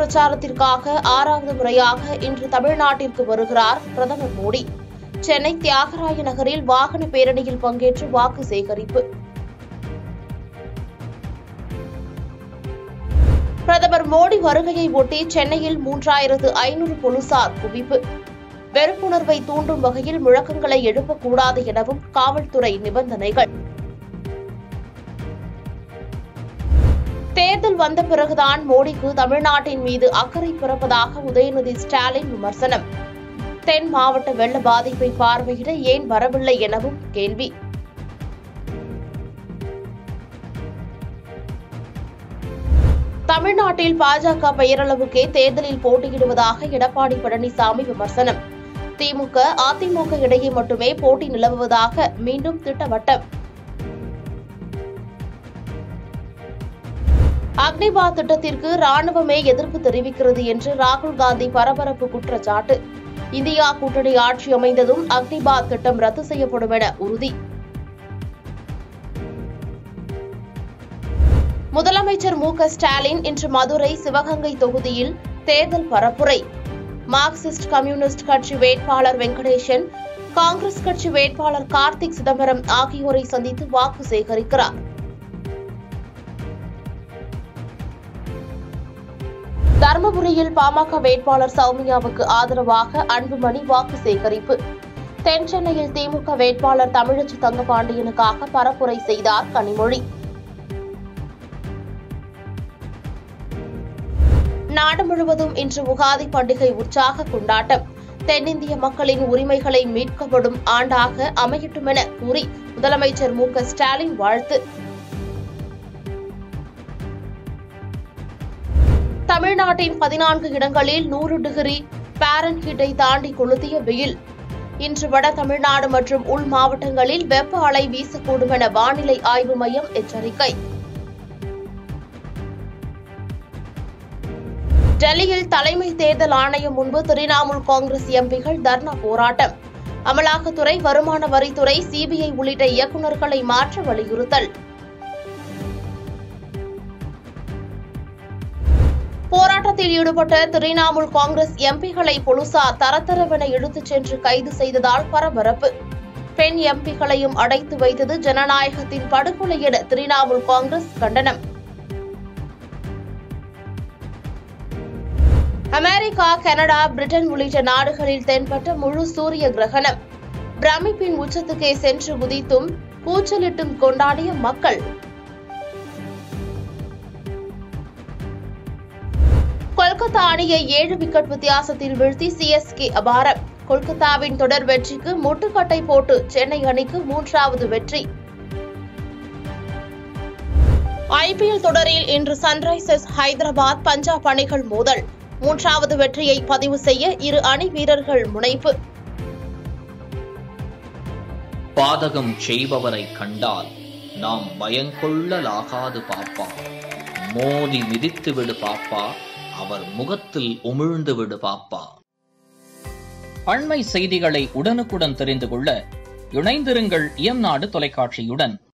பிரச்சாரத்திற்காக ஆறாவது முறையாக இன்று தமிழ்நாட்டிற்கு வருகிறார் பிரதமர் மோடி சென்னை தியாகராய நகரில் வாகன பேரணியில் பங்கேற்று வாக்கு சேகரிப்பு பிரதமர் மோடி வருகையை ஒட்டி சென்னையில் மூன்றாயிரத்து ஐநூறு போலீசார் குவிப்பு வெறுப்புணர்வை தூண்டும் வகையில் முழக்கங்களை எழுப்பக்கூடாது எனவும் காவல்துறை நிபந்தனைகள் தேர்தல் வந்த பிறகுதான் மோடிக்கு தமிழ்நாட்டின் மீது அக்கறை பிறப்பதாக உதயநிதி ஸ்டாலின் விமர்சனம் தென் மாவட்ட வெள்ள பாதிப்பை பார்வையிட ஏன் வரவில்லை எனவும் கேள்வி தமிழ்நாட்டில் பாஜக பெயரளவுக்கே தேர்தலில் போட்டியிடுவதாக எடப்பாடி பழனிசாமி விமர்சனம் திமுக அதிமுக இடையே மட்டுமே போட்டி நிலவுவதாக மீண்டும் திட்டவட்டம் அக்னிபாத் திட்டத்திற்கு ராணுவமே எதிர்ப்பு தெரிவிக்கிறது என்று ராகுல் காந்தி பரபரப்பு குற்றச்சாட்டு இந்தியா கூட்டணி ஆட்சி அமைந்ததும் அக்னிபாத் திட்டம் ரத்து செய்யப்படும் என உறுதி முதலமைச்சர் மு க ஸ்டாலின் இன்று மதுரை சிவகங்கை தொகுதியில் தேர்தல் பரப்புரை மார்க்சிஸ்ட் கம்யூனிஸ்ட் கட்சி வேட்பாளர் வெங்கடேசன் காங்கிரஸ் கட்சி வேட்பாளர் கார்த்திக் சிதம்பரம் ஆகியோரை சந்தித்து வாக்கு சேகரிக்கிறார் தருமபுரியில் பாமக வேட்பாளர் சௌமியாவுக்கு ஆதரவாக அன்புமணி வாக்கு சேகரிப்பு தென் சென்னையில் திமுக வேட்பாளர் தமிழச்சி தங்கபாண்டியனுக்காக பரப்புரை செய்தார் கனிமொழி நாடு முழுவதும் இன்று உகாதி பண்டிகை உற்சாக கொண்டாட்டம் தென்னிந்திய மக்களின் உரிமைகளை மீட்கப்படும் ஆண்டாக அமையட்டும் என கூறி முதலமைச்சர் மு க ஸ்டாலின் வாழ்த்து தமிழ்நாட்டின் பதினான்கு இடங்களில் நூறு டிகிரி பாரன்ஹீட்டை தாண்டி கொளுத்திய வெயில் இன்று வட தமிழ்நாடு மற்றும் உள் மாவட்டங்களில் வெப்ப அலை வீசக்கூடும் என வானிலை ஆய்வு மையம் எச்சரிக்கை டெல்லியில் தலைமை தேர்தல் ஆணையம் முன்பு திரிணாமுல் காங்கிரஸ் எம்பிகள் தர்ணா போராட்டம் அமலாக்கத்துறை வருமான வரித்துறை சிபிஐ உள்ளிட்ட இயக்குநர்களை மாற்ற வலியுறுத்தல் போராட்டத்தில் ஈடுபட்ட திரிணாமுல் காங்கிரஸ் எம்பிகளை போலீசார் தரத்தரவென இழுத்துச் சென்று கைது செய்ததால் பரபரப்பு பெண் எம்பிகளையும் அடைத்து வைத்தது ஜனநாயகத்தின் படுகொலை என திரிணாமுல் காங்கிரஸ் கண்டனம் அமெரிக்கா கனடா பிரிட்டன் உள்ளிட்ட நாடுகளில் தென்பட்ட முழு சூரிய கிரகணம் பிரமிப்பின் உச்சத்துக்கே சென்று குதித்தும் கூச்சலிட்டும் கொண்டாடிய மக்கள் கொல்கத்தா அணியை ஏழு விக்கெட் வித்தியாசத்தில் வீழ்த்தி சிஎஸ்கே அபாரம் கொல்கத்தாவின் தொடர் வெற்றிக்கு முட்டுக்கட்டை போட்டு சென்னை அணிக்கு மூன்றாவது வெற்றி ஐபிஎல் தொடரில் இன்று சன்ரைசர்ஸ் ஹைதராபாத் பஞ்சாப் அணிகள் மோதல் மூன்றாவது வெற்றியை பதிவு செய்ய இரு அணி வீரர்கள் முனைப்பு பாதகம் செய்பவரை கண்டால் நாம் பயங்கொள்ளலாகாது பாப்பா மோதி மிதித்து விடு பாப்பா அவர் முகத்தில் உமிழ்ந்து விடு பாப்பா அண்மை செய்திகளை உடனுக்குடன் தெரிந்து கொள்ள இணைந்திருங்கள் எம் நாடு தொலைக்காட்சியுடன்